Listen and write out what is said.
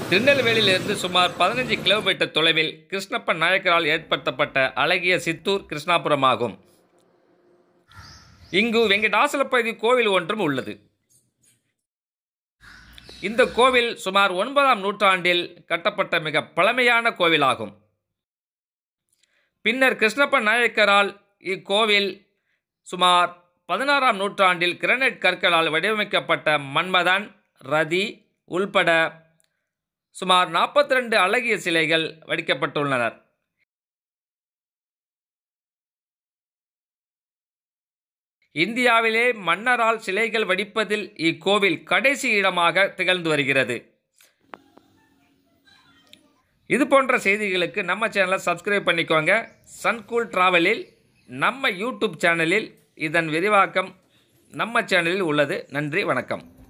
திருநெல்வேலியிலிருந்து சுமார் பதினஞ்சு கிலோமீட்டர் தொலைவில் கிருஷ்ணப்ப நாயக்கரால் ஏற்படுத்தப்பட்ட அழகிய சித்தூர் கிருஷ்ணாபுரம் ஆகும் இங்கு வெங்கடாசலப்பதி கோவில் ஒன்றும் உள்ளது இந்த கோவில் சுமார் ஒன்பதாம் நூற்றாண்டில் கட்டப்பட்ட மிக பழமையான கோவிலாகும் பின்னர் கிருஷ்ணப்ப நாயக்கரால் இக்கோவில் சுமார் பதினாறாம் நூற்றாண்டில் கிரனைட் கற்களால் வடிவமைக்கப்பட்ட மன்மதன் ரதி உள்பட சுமார் 42 அழகிய சிலைகள் வடிக்கப்பட்டுள்ளனர் இந்தியாவிலே மன்னரால் சிலைகள் வடிப்பதில் இக்கோவில் கடைசி இடமாக திகழ்ந்து வருகிறது இது போன்ற செய்திகளுக்கு நம்ம சேனலை சப்ஸ்கிரைப் பண்ணிக்கோங்க சன்கூல் டிராவலில் நம்ம யூடியூப் சேனலில் இதன் விரிவாக்கம் நம்ம சேனலில் உள்ளது நன்றி வணக்கம்